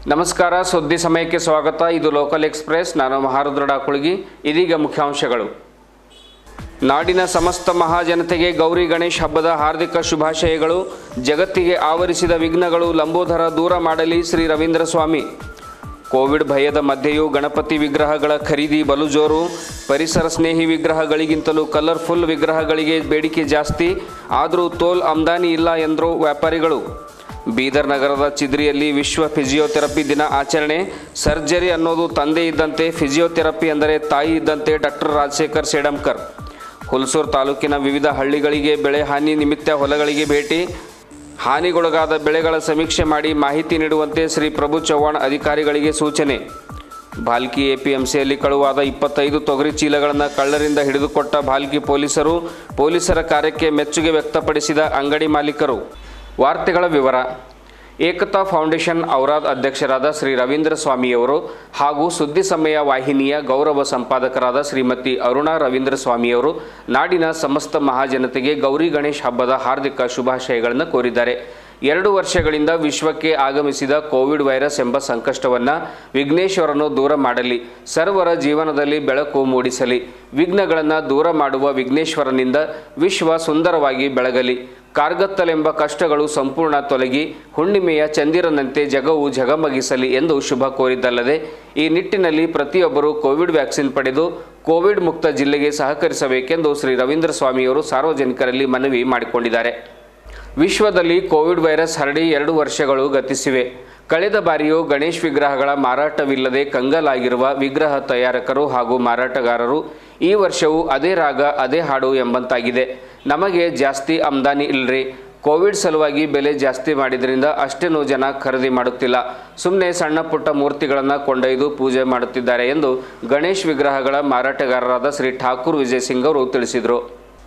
ನಮಸ್ಕಾರ ಸುದ್ದಿ ಸಮಯಕ್ಕೆ ಸ್ವಾಗತ ಇದು ಲೋಕಲ್ ಎಕ್ಸ್ಪ್ರೆಸ್ ನಾನು ಮಹಾರುದ್ರ ಡಾಕುಳಗಿ ಇದೀಗ ಮುಖ್ಯಾಂಶಗಳು ನಾಡಿನ ಸಮಸ್ತ ಮಹಾಜನತೆಗೆ ಗೌರಿ ಗಣೇಶ್ ಹಬ್ಬದ ಹಾರ್ದಿಕ ಶುಭಾಶಯಗಳು ಜಗತ್ತಿಗೆ ಆವರಿಸಿದ ವಿಘ್ನಗಳು ಲಂಬೋದರ ದೂರ ಮಾಡಲಿ ಶ್ರೀ ರವೀಂದ್ರ ಸ್ವಾಮಿ ಕೋವಿಡ್ ಭಯದ ಮಧ್ಯೆಯೂ ಗಣಪತಿ ವಿಗ್ರಹಗಳ ಖರೀದಿ ಬಲು ಜೋರು ಪರಿಸರ ಸ್ನೇಹಿ ವಿಗ್ರಹಗಳಿಗಿಂತಲೂ ಕಲರ್ಫುಲ್ ವಿಗ್ರಹಗಳಿಗೆ ಬೇಡಿಕೆ ಜಾಸ್ತಿ ಆದರೂ ತೋಲ್ ಆಮ್ದಾನಿ ಇಲ್ಲ ಎಂದರು ವ್ಯಾಪಾರಿಗಳು ಬೀದರ್ ನಗರದ ಚಿದ್ರಿಯಲ್ಲಿ ವಿಶ್ವ ಫಿಸಿಯೋಥೆರಪಿ ದಿನ ಆಚರಣೆ ಸರ್ಜರಿ ಅನ್ನೋದು ತಂದೆ ಇದ್ದಂತೆ ಫಿಸಿಯೋಥೆರಪಿ ಅಂದರೆ ತಾಯಿ ಇದ್ದಂತೆ ಡಾಕ್ಟರ್ ರಾಜಶೇಖರ್ ಸೇಡಂಕರ್ ಹುಲ್ಸೂರು ತಾಲೂಕಿನ ವಿವಿಧ ಹಳ್ಳಿಗಳಿಗೆ ಬೆಳೆ ಹಾನಿ ನಿಮಿತ್ತ ಹೊಲಗಳಿಗೆ ಭೇಟಿ ಹಾನಿಗೊಳಗಾದ ಬೆಳೆಗಳ ಸಮೀಕ್ಷೆ ಮಾಡಿ ಮಾಹಿತಿ ನೀಡುವಂತೆ ಶ್ರೀ ಪ್ರಭು ಚವ್ಹಾಣ್ ಅಧಿಕಾರಿಗಳಿಗೆ ಸೂಚನೆ ಭಾಲ್ಕಿ ಎಪಿಎಂಸಿಯಲ್ಲಿ ಕಳುವಾದ ಇಪ್ಪತ್ತೈದು ತೊಗರಿ ಚೀಲಗಳನ್ನು ಕಳ್ಳರಿಂದ ಹಿಡಿದುಕೊಟ್ಟ ಭಾಲ್ಕಿ ಪೊಲೀಸರು ಪೊಲೀಸರ ಕಾರ್ಯಕ್ಕೆ ಮೆಚ್ಚುಗೆ ವ್ಯಕ್ತಪಡಿಸಿದ ಅಂಗಡಿ ಮಾಲೀಕರು ವಾರ್ತೆಗಳ ವಿವರ ಏಕತಾ ಫೌಂಡೇಶನ್ ಔರಾದ್ ಅಧ್ಯಕ್ಷರಾದ ಶ್ರೀ ರವೀಂದ್ರ ಸ್ವಾಮಿಯವರು ಹಾಗೂ ಸುದ್ದಿ ಸಮಯ ವಾಹಿನಿಯ ಗೌರವ ಸಂಪಾದಕರಾದ ಶ್ರೀಮತಿ ಅರುಣಾ ರವೀಂದ್ರ ಸ್ವಾಮಿಯವರು ನಾಡಿನ ಸಮಸ್ತ ಮಹಾಜನತೆಗೆ ಗೌರಿ ಗಣೇಶ್ ಹಬ್ಬದ ಹಾರ್ದಿಕ ಶುಭಾಶಯಗಳನ್ನು ಕೋರಿದ್ದಾರೆ ಎರಡು ವರ್ಷಗಳಿಂದ ವಿಶ್ವಕ್ಕೆ ಆಗಮಿಸಿದ ಕೋವಿಡ್ ವೈರಸ್ ಎಂಬ ಸಂಕಷ್ಟವನ್ನು ವಿಘ್ನೇಶ್ವರನು ದೂರ ಮಾಡಲಿ ಸರ್ವರ ಜೀವನದಲ್ಲಿ ಬೆಳಕು ಮೂಡಿಸಲಿ ವಿಘ್ನಗಳನ್ನು ದೂರ ಮಾಡುವ ವಿಘ್ನೇಶ್ವರನಿಂದ ವಿಶ್ವ ಸುಂದರವಾಗಿ ಬೆಳಗಲಿ ಕಾರ್ಗತ್ತಲೆಂಬ ಕಷ್ಟಗಳು ಸಂಪೂರ್ಣ ತೊಲಗಿ ಹುಣ್ಣಿಮೆಯ ಚಂದಿರನಂತೆ ಜಗವು ಜಗಮಗಿಸಲಿ ಎಂದು ಶುಭ ಕೋರಿದ್ದಲ್ಲದೆ ಈ ನಿಟ್ಟಿನಲ್ಲಿ ಪ್ರತಿಯೊಬ್ಬರು ಕೋವಿಡ್ ವ್ಯಾಕ್ಸಿನ್ ಪಡೆದು ಕೋವಿಡ್ ಮುಕ್ತ ಜಿಲ್ಲೆಗೆ ಸಹಕರಿಸಬೇಕೆಂದು ಶ್ರೀ ರವೀಂದ್ರ ಸ್ವಾಮಿಯವರು ಸಾರ್ವಜನಿಕರಲ್ಲಿ ಮನವಿ ಮಾಡಿಕೊಂಡಿದ್ದಾರೆ ವಿಶ್ವದಲ್ಲಿ ಕೋವಿಡ್ ವೈರಸ್ ಹರಡಿ ಎರಡು ವರ್ಷಗಳು ಗತಿಸಿವೆ ಕಳೆದ ಬಾರಿಯೂ ಗಣೇಶ್ ವಿಗ್ರಹಗಳ ಮಾರಾಟವಿಲ್ಲದೆ ಕಂಗಲಾಗಿರುವ ವಿಗ್ರಹ ತಯಾರಕರು ಹಾಗೂ ಮಾರಾಟಗಾರರು ಈ ವರ್ಷವೂ ಅದೇ ರಾಗ ಅದೇ ಹಾಡು ಎಂಬಂತಾಗಿದೆ ನಮಗೆ ಜಾಸ್ತಿ ಆಮ್ದಾನಿ ಇಲ್ರಿ ಕೋವಿಡ್ ಸಲುವಾಗಿ ಬೆಲೆ ಜಾಸ್ತಿ ಮಾಡಿದ್ರಿಂದ ಅಷ್ಟೇನೂ ಜನ ಖರೀದಿ ಮಾಡುತ್ತಿಲ್ಲ ಸುಮ್ಮನೆ ಸಣ್ಣ ಪುಟ್ಟ ಮೂರ್ತಿಗಳನ್ನು ಕೊಂಡೊಯ್ದು ಪೂಜೆ ಮಾಡುತ್ತಿದ್ದಾರೆ ಎಂದು ಗಣೇಶ್ ವಿಗ್ರಹಗಳ ಮಾರಾಟಗಾರರಾದ ಶ್ರೀ ಠಾಕೂರ್ ವಿಜಯ್ ಸಿಂಗ್ ಅವರು ತಿಳಿಸಿದರು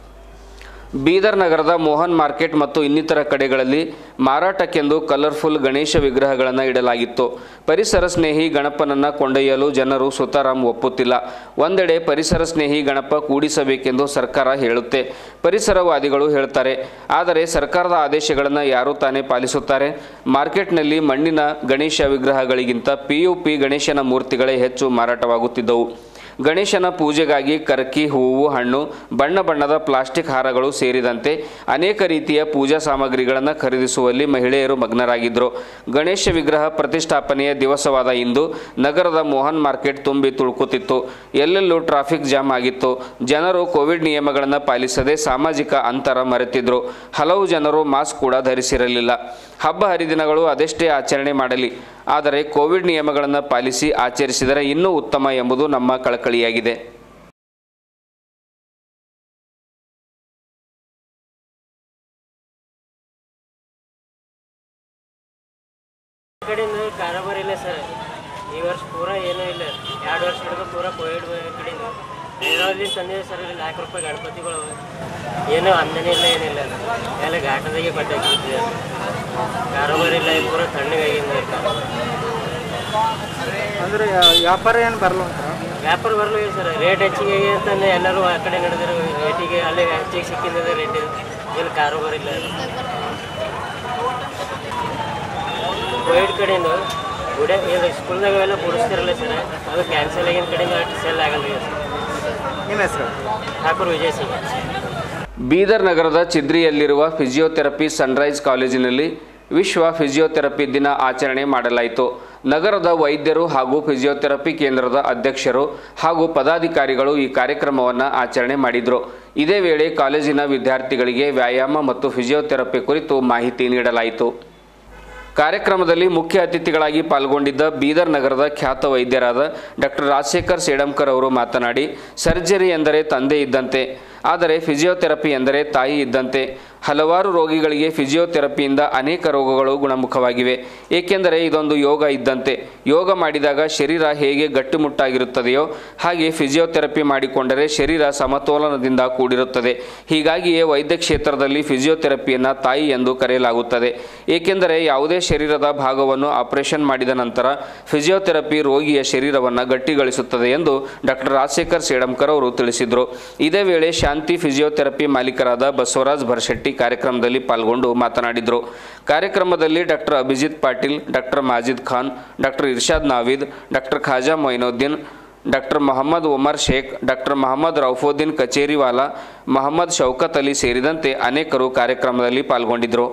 ಬೀದರ್ ನಗರದ ಮೋಹನ್ ಮಾರ್ಕೆಟ್ ಮತ್ತು ಇನ್ನಿತರ ಕಡೆಗಳಲ್ಲಿ ಮಾರಾಟಕ್ಕೆಂದು ಕಲರ್ಫುಲ್ ಗಣೇಶ ವಿಗ್ರಹಗಳನ್ನು ಇಡಲಾಗಿತ್ತು ಪರಿಸರ ಸ್ನೇಹಿ ಗಣಪನನ್ನು ಕೊಂಡೊಯ್ಯಲು ಜನರು ಸುತಾರಾಮ್ ಒಪ್ಪುತ್ತಿಲ್ಲ ಒಂದೆಡೆ ಪರಿಸರ ಸ್ನೇಹಿ ಗಣಪ ಕೂಡಿಸಬೇಕೆಂದು ಸರ್ಕಾರ ಹೇಳುತ್ತೆ ಪರಿಸರವಾದಿಗಳು ಹೇಳ್ತಾರೆ ಆದರೆ ಸರ್ಕಾರದ ಆದೇಶಗಳನ್ನು ಯಾರು ತಾನೇ ಪಾಲಿಸುತ್ತಾರೆ ಮಾರ್ಕೆಟ್ನಲ್ಲಿ ಮಣ್ಣಿನ ಗಣೇಶ ವಿಗ್ರಹಗಳಿಗಿಂತ ಪಿ ಯು ಪಿ ಗಣೇಶನ ಮೂರ್ತಿಗಳೇ ಹೆಚ್ಚು ಮಾರಾಟವಾಗುತ್ತಿದ್ದವು ಗಣೇಶನ ಪೂಜೆಗಾಗಿ ಕರ್ಕಿ ಹೂವು ಹಣ್ಣು ಬಣ್ಣ ಬಣ್ಣದ ಪ್ಲಾಸ್ಟಿಕ್ ಹಾರಗಳು ಸೇರಿದಂತೆ ಅನೇಕ ರೀತಿಯ ಪೂಜಾ ಸಾಮಗ್ರಿಗಳನ್ನು ಖರೀದಿಸುವಲ್ಲಿ ಮಹಿಳೆಯರು ಮಗ್ನರಾಗಿದ್ದರು ಗಣೇಶ ವಿಗ್ರಹ ಪ್ರತಿಷ್ಠಾಪನೆಯ ದಿವಸವಾದ ಇಂದು ನಗರದ ಮೋಹನ್ ಮಾರ್ಕೆಟ್ ತುಂಬಿ ತುಳುಕುತ್ತಿತ್ತು ಎಲ್ಲೆಲ್ಲೂ ಟ್ರಾಫಿಕ್ ಜಾಮ್ ಆಗಿತ್ತು ಜನರು ಕೋವಿಡ್ ನಿಯಮಗಳನ್ನು ಪಾಲಿಸದೆ ಸಾಮಾಜಿಕ ಅಂತರ ಮರೆತಿದ್ರು ಹಲವು ಜನರು ಮಾಸ್ಕ್ ಕೂಡ ಧರಿಸಿರಲಿಲ್ಲ ಹಬ್ಬ ಹರಿದಿನಗಳು ಅದೆಷ್ಟೇ ಆಚರಣೆ ಮಾಡಲಿ ಆದರೆ ಕೋವಿಡ್ ನಿಯಮಗಳನ್ನು ಪಾಲಿಸಿ ಆಚರಿಸಿದರೆ ಇನ್ನೂ ಉತ್ತಮ ಎಂಬುದು ನಮ್ಮ ಕಳಕಳಿಯಾಗಿದೆ ಕಡೆಯಿಂದ ಕಾರೋಬಾರ್ ಇಲ್ಲ ಸರ್ ಈ ವರ್ಷ ಪೂರ ಏನೂ ಇಲ್ಲ ಎರಡು ವರ್ಷ ಹಿಡಿದು ಪೂರ ಕೋವಿಡ್ ಕಡೆಯಿಂದ ನೀರಾವರಿ ತಂದಿದೆ ಸರ್ ಇಲ್ಲಿ ನಾಲ್ಕು ರೂಪಾಯಿ ಗಣಪತಿಗಳು ಏನೂ ಆಮ್ದಾನಿ ಇಲ್ಲ ಏನಿಲ್ಲ ಎಲ್ಲ ಘಾಟದಾಗೆ ಬಡ್ಡಾಕಿಬಿಟ್ಟಿದೆ ಕಾರೋಬಾರ್ ಇಲ್ಲ ಇದು ಪೂರ ತಣ್ಣಗಾಗಿಂದ ಅಂದ್ರೆ ಯಾ- ವ್ಯಾಪಾರ ಏನು ಬರಲ್ಲ ಅಂತಾರ ವ್ಯಾಪಾರ ಬರಲು ಸರ್ ರೇಟ್ ಹೆಚ್ಚಿಗೆ ಆಗಿದೆ ಅಂತಂದು ಎಲ್ಲರೂ ಆ ಕಡೆ ನಡೆದಿರೋ ರೇಟಿಗೆ ಅಲ್ಲೇ ಹೆಚ್ಚಿಗೆ ಸಿಕ್ಕಿದೆ ರೇಟ್ ಇಲ್ಲಿ ಕಾರೋಬಾರ್ ಇಲ್ಲ ಕೋವಿಡ್ ಕಡೆಯಿಂದ ಗುಡೆ ಇದು ಸ್ಕೂಲ್ದಾಗ ಎಲ್ಲ ಕೂಡಿಸ್ತಿರಲ್ಲ ಸರ್ ಅದು ಕ್ಯಾನ್ಸಲ್ ಆಗಿನ ಕಡೆಯಿಂದ ಸೆಲ್ ಆಗಲ್ಲ ಸರ್ ನಿಮ್ಮ ಹೆಸರು ಠಾಕೂರ್ ವಿಜಯ್ ಸಿಂಗ್ ಬೀದರ್ ನಗರದ ಚಿದ್ರಿಯಲ್ಲಿರುವ ಫಿಸಿಯೋಥೆರಪಿ ಸನ್ರೈಸ್ ಕಾಲೇಜಿನಲ್ಲಿ ವಿಶ್ವ ಫಿಸಿಯೋಥೆರಪಿ ದಿನ ಆಚರಣೆ ಮಾಡಲಾಯಿತು ನಗರದ ವೈದ್ಯರು ಹಾಗೂ ಫಿಸಿಯೋಥೆರಪಿ ಕೇಂದ್ರದ ಅಧ್ಯಕ್ಷರು ಹಾಗೂ ಪದಾಧಿಕಾರಿಗಳು ಈ ಕಾರ್ಯಕ್ರಮವನ್ನು ಆಚರಣೆ ಮಾಡಿದರು ಇದೇ ವೇಳೆ ಕಾಲೇಜಿನ ವಿದ್ಯಾರ್ಥಿಗಳಿಗೆ ವ್ಯಾಯಾಮ ಮತ್ತು ಫಿಸಿಯೋಥೆರಪಿ ಕುರಿತು ಮಾಹಿತಿ ನೀಡಲಾಯಿತು ಕಾರ್ಯಕ್ರಮದಲ್ಲಿ ಮುಖ್ಯ ಅತಿಥಿಗಳಾಗಿ ಪಾಲ್ಗೊಂಡಿದ್ದ ಬೀದರ್ ನಗರದ ಖ್ಯಾತ ವೈದ್ಯರಾದ ಡಾಕ್ಟರ್ ರಾಜಶೇಖರ್ ಸೇಡಂಕರ್ ಅವರು ಮಾತನಾಡಿ ಸರ್ಜರಿ ಎಂದರೆ ತಂದೆ ಇದ್ದಂತೆ ಆದರೆ ಫಿಸಿಯೋಥೆರಪಿ ಎಂದರೆ ತಾಯಿ ಇದ್ದಂತೆ ಹಲವಾರು ರೋಗಿಗಳಿಗೆ ಫಿಸಿಯೋಥೆರಪಿಯಿಂದ ಅನೇಕ ರೋಗಗಳು ಗುಣಮುಖವಾಗಿವೆ ಏಕೆಂದರೆ ಇದೊಂದು ಯೋಗ ಇದ್ದಂತೆ ಯೋಗ ಮಾಡಿದಾಗ ಶರೀರ ಹೇಗೆ ಗಟ್ಟಿಮುಟ್ಟಾಗಿರುತ್ತದೆಯೋ ಹಾಗೆ ಫಿಸಿಯೋಥೆರಪಿ ಮಾಡಿಕೊಂಡರೆ ಶರೀರ ಸಮತೋಲನದಿಂದ ಕೂಡಿರುತ್ತದೆ ಹೀಗಾಗಿಯೇ ವೈದ್ಯ ಕ್ಷೇತ್ರದಲ್ಲಿ ಫಿಸಿಯೋಥೆರಪಿಯನ್ನು ತಾಯಿ ಎಂದು ಕರೆಯಲಾಗುತ್ತದೆ ಏಕೆಂದರೆ ಯಾವುದೇ ಶರೀರದ ಭಾಗವನ್ನು ಆಪರೇಷನ್ ಮಾಡಿದ ನಂತರ ಫಿಸಿಯೋಥೆರಪಿ ರೋಗಿಯ ಶರೀರವನ್ನು ಗಟ್ಟಿಗೊಳಿಸುತ್ತದೆ ಎಂದು ಡಾಕ್ಟರ್ ರಾಜಶೇಖರ್ ಸೇಡಂಕರ್ ಅವರು ತಿಳಿಸಿದರು ಇದೇ ವೇಳೆ ಶಾಂತಿ ಫಿಸಿಯೋಥೆರಪಿ ಮಾಲೀಕರಾದ ಬಸವರಾಜ್ ಭರಶೆಟ್ಟಿ ಶೆಟ್ಟಿ ಕಾರ್ಯಕ್ರಮದಲ್ಲಿ ಪಾಲ್ಗೊಂಡು ಮಾತನಾಡಿದರು ಕಾರ್ಯಕ್ರಮದಲ್ಲಿ doctor Abhijit Patil doctor Majid Khan doctor Irshad Naveed doctor Khaja Moinuddin doctor Mohammed Omar Shaikh doctor Mohammed Raufuddin Kacheriwala Mohammed Shaukat Ali ಸೇರಿದಂತೆ ಅನೇಕರು ಕಾರ್ಯಕ್ರಮದಲ್ಲಿ ಪಾಲ್ಗೊಂಡಿದ್ದರು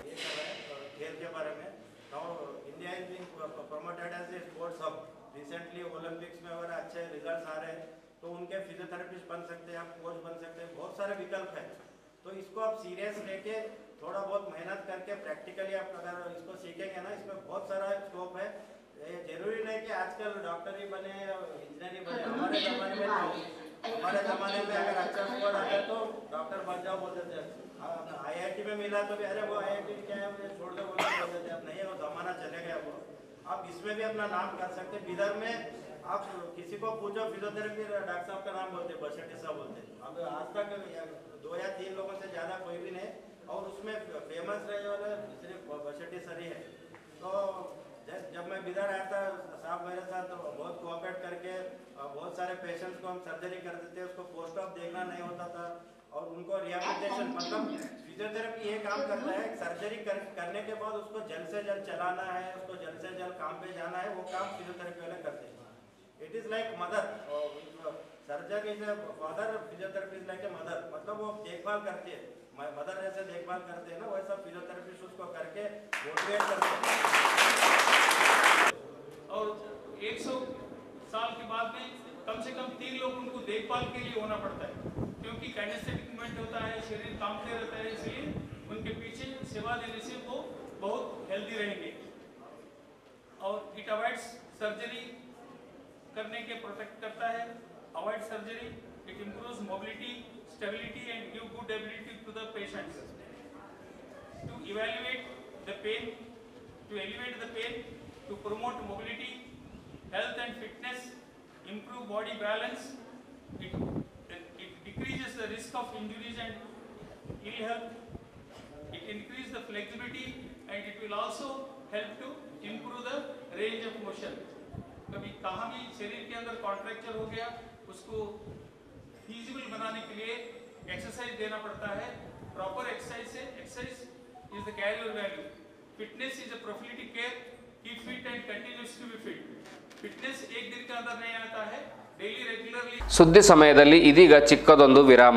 खेल के बारे में now India is being promoted as a sports hub recently Olympics में अगर अच्छे रिजल्ट्स आ रहे हैं तो उनके फिजियोथेरेपिस्ट बन सकते हैं आप कोच बन सकते हैं बहुत सारे विकल्प हैं तो इसको आप सीरियस लेके थोड़ा बहुत मेहनत करके प्रैक्टिकली आप अगर इसको सीखेंगे ना इसमें बहुत सारा स्कोप है ये जरूरी नहीं कि आजकल डॉक्टर ही बने इंजीनियर ही बने हमारे ज़माने में तो हमारे ज़माने में अगर अच्छा स्कोर आता तो डॉक्टर बन जाओ बोलते थे आईआईटी में मिला तो भी अरे वो आईआईटी क्या है मुझे छोड़ दो बोलते बोलते थे अब नहीं है वो ज़माना चले गया वो आप इसमें भी अपना नाम कर सकते हैं बिदर में आप किसी को पूछो फिजियोथेरेपी डॉक्टर साहब का नाम बोलते बशेटी साहब बोलते अब आज तक या- दो या तीन लोगों से ज़्यादा कोई भी नहीं और उसमें फेमस रहे वाले सिर्फ बशेटी सर ही है तो जब जब मैं बिदर आया था साहब मेरे साथ तो बहुत कोऑपरेट करके अ, बहुत सारे पेशेंट्स को हम सर्जरी कर देते थे उसको पोस्ट ऑफ देखना नहीं होता था और उनको रिहेबिलिटेशन मतलब फिजियोथेरेपी ये काम करता है सर्जरी कर, करने के बाद उसको जल्द से जल्द चलाना है उसको जल्द से जल्द काम पे जाना है वो काम फिजियोथेरेपी वाले करते हैं it is like mother surgeon is a father physiotherapy is like a mother मतलब वो देखभाल करती है मदर जैसे देखभाल करते हैं ना वैसा फिजियोथेरेपिस्ट उसको करके मोटिवेट करते हैं और 100 साल के बाद में कम से कम तीन लोग उनको देखभाल के लिए होना पड़ता है क्योंकि कैनेस्थेटिक मूवमेंट होता है शरीर कांपते रहता है इसलिए उनके पीछे सेवा देने से वो बहुत हेल्दी रहेंगे और इट अवॉइड्स सर्जरी करने के प्रोटेक्ट करता है avoid surgery it improves mobility stability and give good ability to the patients to evaluate the pain, to elevate the pain, to promote mobility, health and fitness, improve body balance. It, it decreases the risk of injuries and ill health. It increases the flexibility and it will also help to improve the range of motion. कभी कहाँ भी शरीर के अंदर contracture हो गया उसको feasible बनाने के लिए एक्सरसाइज देना पड़ता है प्रॉपर एक्सरसाइज से exercise is the carrier value fitness is a profitability care keep fit and continues to be fit fitness एक दिन के अंदर नहीं आता है डेली रेगुलरली ಸುದ್ದಿ ಸಮಯದಲ್ಲಿ ಇದೀಗ ಚಿಕ್ಕದೊಂದು ವಿರಾಮ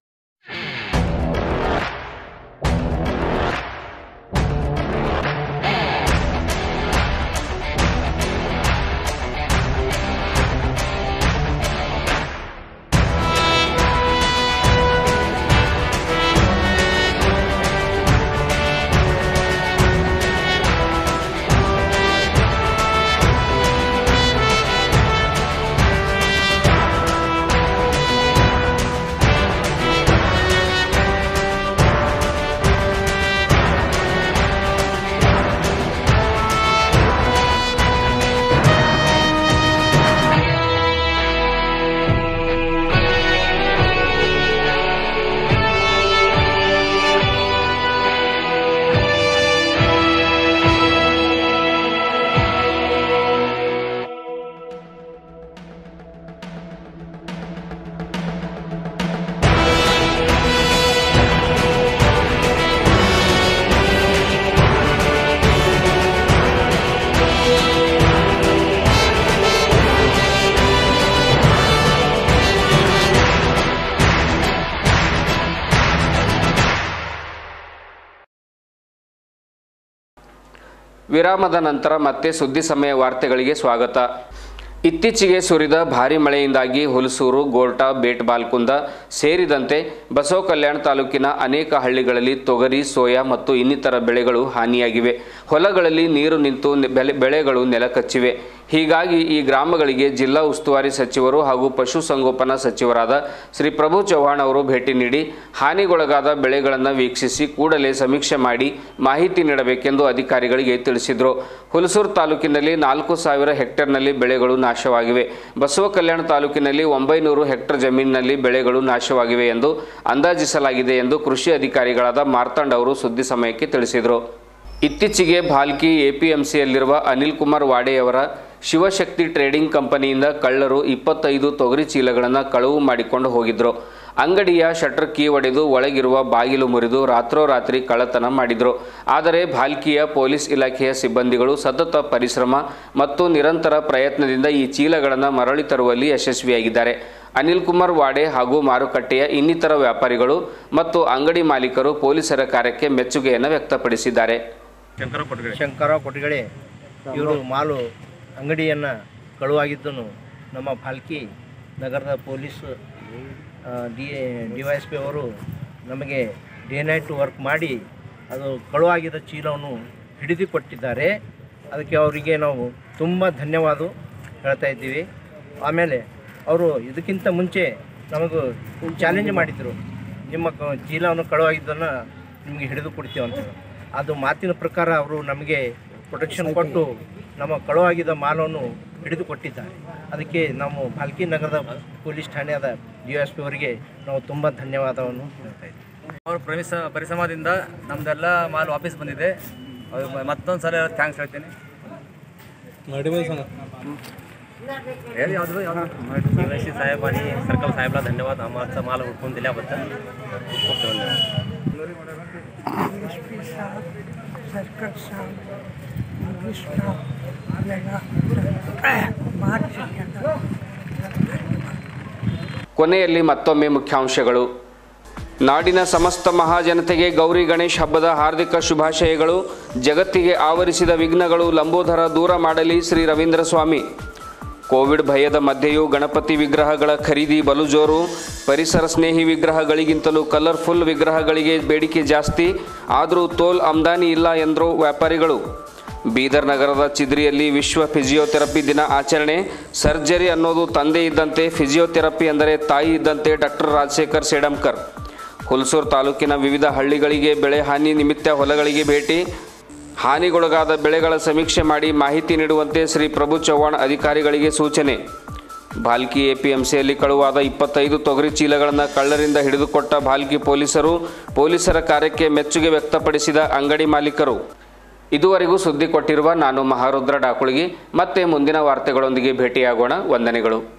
ವಿರಾಮದ ನಂತರ ಮತ್ತೆ ಸುದ್ದಿ ಸಮಯ ವಾರ್ತೆಗಳಿಗೆ ಸ್ವಾಗತ ಇತ್ತೀಚೆಗೆ ಸುರಿದ ಭಾರಿ ಮಳೆಯಿಂದಾಗಿ ಹುಲಸೂರು ಗೋರ್ಟಾ ಬೇಟ್ಬಾಲ್ಕುಂದ ಸೇರಿದಂತೆ ಬಸವ ಕಲ್ಯಾಣ ತಾಲೂಕಿನ ಅನೇಕ ಹಳ್ಳಿಗಳಲ್ಲಿ ತೊಗರಿ ಸೋಯಾ ಮತ್ತು ಇನ್ನಿತರ ಬೆಳೆಗಳು ಹಾನಿಯಾಗಿವೆ ಹೊಲಗಳಲ್ಲಿ ನೀರು ನಿಂತು ನೆ- ಬೆಳೆ ಬೆಳೆಗಳು ನೆಲಕಚ್ಚಿವೆ ಹೀಗಾಗಿ ಈ ಗ್ರಾಮಗಳಿಗೆ ಜಿಲ್ಲಾ ಉಸ್ತುವಾರಿ ಸಚಿವರು ಹಾಗೂ ಪಶುಸಂಗೋಪನಾ ಸಚಿವರಾದ ಶ್ರೀ ಪ್ರಭು ಚವ್ಹಾಣ್ ಅವರು ಭೇಟಿ ನೀಡಿ ಹಾನಿಗೊಳಗಾದ ಬೆಳೆಗಳನ್ನು ವೀಕ್ಷಿಸಿ ಕೂಡಲೇ ಸಮೀಕ್ಷೆ ಮಾಡಿ ಮಾಹಿತಿ ನೀಡಬೇಕೆಂದು ಅಧಿಕಾರಿಗಳಿಗೆ ತಿಳಿಸಿದರು ಹುಲಸೂರು ತಾಲೂಕಿನಲ್ಲಿ ನಾಲ್ಕು ಸಾವಿರ ಹೆಕ್ಟೇರ್ನಲ್ಲಿ ಬೆಳೆಗಳು ನಾಶವಾಗಿವೆ ಬಸವ ಕಲ್ಯಾಣ ತಾಲೂಕಿನಲ್ಲಿ ಒಂಬೈನೂರು ಹೆಕ್ಟೇರ್ ಜಮೀನಿನಲ್ಲಿ ಬೆಳೆಗಳು ನಾಶವಾಗಿವೆ ಎಂದು ಅಂದಾಜಿಸಲಾಗಿದೆ ಎಂದು ಕೃಷಿ ಅಧಿಕಾರಿಗಳಾದ ಮಾರ್ತಾಂಡ್ ಅವರು ಸುದ್ದಿ ಸಮಯಕ್ಕೆ ತಿಳಿಸಿದರು ಇತ್ತೀಚೆಗೆ ಭಾಲ್ಕಿ ಎಪಿಎಂಸಿಯಲ್ಲಿರುವ ಅನಿಲ್ ಕುಮಾರ್ ವಾಡೆಯವರ ಶಿವಶಕ್ತಿ ಟ್ರೇಡಿಂಗ್ ಕಂಪನಿಯಿಂದ ಕಳ್ಳರು ಇಪ್ಪತ್ತೈದು ತೊಗರಿ ಚೀಲಗಳನ್ನು ಕಳವು ಮಾಡಿಕೊಂಡು ಹೋಗಿದ್ರು ಅಂಗಡಿಯ ಶಟರ್ ಕೀ ಒಡೆದು ಒಳಗಿರುವ ಬಾಗಿಲು ಮುರಿದು ರಾತ್ರೋರಾತ್ರಿ ಕಳ್ಳತನ ಮಾಡಿದರು ಆದರೆ ಭಾಲ್ಕಿಯ ಪೊಲೀಸ್ ಇಲಾಖೆಯ ಸಿಬ್ಬಂದಿಗಳು ಸತತ ಪರಿಶ್ರಮ ಮತ್ತು ನಿರಂತರ ಪ್ರಯತ್ನದಿಂದ ಈ ಚೀಲಗಳನ್ನು ಮರಳಿ ತರುವಲ್ಲಿ ಯಶಸ್ವಿಯಾಗಿದ್ದಾರೆ ಅನಿಲ್ ಕುಮಾರ್ ವಾಡೆ ಹಾಗೂ ಮಾರುಕಟ್ಟೆಯ ಇನ್ನಿತರ ವ್ಯಾಪಾರಿಗಳು ಮತ್ತು ಅಂಗಡಿ ಮಾಲೀಕರು ಪೊಲೀಸರ ಕಾರ್ಯಕ್ಕೆ ಮೆಚ್ಚುಗೆಯನ್ನು ವ್ಯಕ್ತಪಡಿಸಿದ್ದಾರೆ ಶಂಕರ ಕೊಟ್ಗಡೆ ಇವರು ಮಾಲು ಅಂಗಡಿಯನ್ನು ಕಳುವಾಗಿದ್ದನು ನಮ್ಮ ಭಾಲ್ಕಿ ನಗರದ ಪೊಲೀಸ್ ಆ, D D Y S P ಅವರು ನಮಗೆ ಡೇ ನೈಟ್ ವರ್ಕ್ ಮಾಡಿ ಅದು ಕಳುವಾಗಿದ್ದ ಚೀಲವನ್ನು ಹಿಡಿದು ಕೊಟ್ಟಿದ್ದಾರೆ ಅದಕ್ಕೆ ಅವರಿಗೆ ನಾವು ತುಂಬ ಧನ್ಯವಾದ ಹೇಳ್ತಾ ಇದ್ದೀವಿ ಆಮೇಲೆ ಅವರು ಇದಕ್ಕಿಂತ ಮುಂಚೆ ನಮಗೂ ಚಾಲೆಂಜ್ ಮಾಡಿದರು ನಿಮ್ಮ ಕ- ಚೀಲವನ್ನು ಕಳುವಾಗಿದ್ದನ್ನು ನಿಮಗೆ ಹಿಡಿದು ಕೊಡ್ತೀವಿ ಅಂತ ಅದು ಮಾತಿನ ಪ್ರಕಾರ ಅವರು ನಮಗೆ ಪ್ರೊಟೆಕ್ಷನ್ ಕೊಟ್ಟು ನಮ್ಮ ಕಳುವಾಗಿದ್ದ ಮಾಲನ್ನು ಹಿಡಿದು ಕೊಟ್ಟಿದ್ದಾರೆ ಅದಕ್ಕೆ ನಾವು ಭಾಲ್ಕಿ ನಗರದ ಪೊಲೀಸ್ ಠಾಣೆಯಾದ ಡಿ ಎಸ್ ಪಿ ಅವರಿಗೆ ನಾವು ತುಂಬ ಧನ್ಯವಾದವನ್ನು ಹೇಳ್ತಾ ಇದ್ದೀವಿ ಅವ್ರ ಪರಿಸ ಪರಿಶ್ರಮದಿಂದ ನಮ್ದೆಲ್ಲ ಮಾಲ್ ವಾಪಸ್ ಬಂದಿದೆ ಅವ್ರಿಗೆ ಮ- ಮತ್ತೊಂದು ಸಲ ಥ್ಯಾಂಕ್ಸ್ ಹೇಳ್ತೀನಿ ಹೇಳಿ ಯಾವುದು ಯಾವುದು के वैसे साहेब आणि सर्कल साहेबला धन्यवाद आम्हाला माल हुडकून दिल्याबद्दल खूप धन्यवाद सर्कल साहब इंग्लिश स्टाफ आपल्याला मार्च ಕೊನೆಯಲ್ಲಿ ಮತ್ತೊಮ್ಮೆ ಮುಖ್ಯಾಂಶಗಳು ನಾಡಿನ ಸಮಸ್ತ ಮಹಾಜನತೆಗೆ ಗೌರಿ ಗಣೇಶ್ ಹಬ್ಬದ ಹಾರ್ದಿಕ ಶುಭಾಶಯಗಳು ಜಗತ್ತಿಗೆ ಆವರಿಸಿದ ವಿಘ್ನಗಳು ಲಂಬೋದರ ದೂರ ಮಾಡಲಿ ಶ್ರೀ ರವೀಂದ್ರ ಸ್ವಾಮಿ ಕೋವಿಡ್ ಭಯದ ಮಧ್ಯೆಯೂ ಗಣಪತಿ ವಿಗ್ರಹಗಳ ಖರೀದಿ ಬಲು ಜೋರು ಪರಿಸರ ಸ್ನೇಹಿ ವಿಗ್ರಹಗಳಿಗಿಂತಲೂ ಕಲರ್ಫುಲ್ ವಿಗ್ರಹಗಳಿಗೆ ಬೇಡಿಕೆ ಜಾಸ್ತಿ ಆದರೂ ತೋಲ್ ಆಮ್ದಾನಿ ಇಲ್ಲ ಎಂದರು ವ್ಯಾಪಾರಿಗಳು ಬೀದರ್ ನಗರದ ಚಿದ್ರಿಯಲ್ಲಿ ವಿಶ್ವ ಫಿಸಿಯೋಥೆರಪಿ ದಿನ ಆಚರಣೆ ಸರ್ಜರಿ ಅನ್ನೋದು ತಂದೆ ಇದ್ದಂತೆ ಫಿಸಿಯೋಥೆರಪಿ ಎಂದರೆ ತಾಯಿ ಇದ್ದಂತೆ ಡಾಕ್ಟರ್ ರಾಜಶೇಖರ್ ಸೇಡಂಕರ್ ಹುಲ್ಸೂರು ತಾಲೂಕಿನ ವಿವಿಧ ಹಳ್ಳಿಗಳಿಗೆ ಬೆಳೆ ಹಾನಿ ನಿಮಿತ್ತ ಹೊಲಗಳಿಗೆ ಭೇಟಿ ಹಾನಿಗೊಳಗಾದ ಬೆಳೆಗಳ ಸಮೀಕ್ಷೆ ಮಾಡಿ ಮಾಹಿತಿ ನೀಡುವಂತೆ ಶ್ರೀ ಪ್ರಭು ಚವ್ಹಾಣ್ ಅಧಿಕಾರಿಗಳಿಗೆ ಸೂಚನೆ ಭಾಲ್ಕಿ ಎಪಿಎಂಸಿಯಲ್ಲಿ ಕಳುವಾದ ಇಪ್ಪತ್ತೈದು ತೊಗರಿ ಚೀಲಗಳನ್ನು ಕಳ್ಳರಿಂದ ಹಿಡಿದುಕೊಟ್ಟ ಭಾಲ್ಕಿ ಪೊಲೀಸರು ಪೊಲೀಸರ ಕಾರ್ಯಕ್ಕೆ ಮೆಚ್ಚುಗೆ ವ್ಯಕ್ತಪಡಿಸಿದ ಅಂಗಡಿ ಮಾಲೀಕರು ಇದುವರೆಗೂ ಸುದ್ದಿ ಕೊಟ್ಟಿರುವ ನಾನು ಮಹಾರುದ್ರ ಡಾಕುಳಿಗಿ ಮತ್ತೆ ಮುಂದಿನ ವಾರ್ತೆಗಳೊಂದಿಗೆ ಭೇಟಿಯಾಗೋಣ ವಂದನೆಗಳು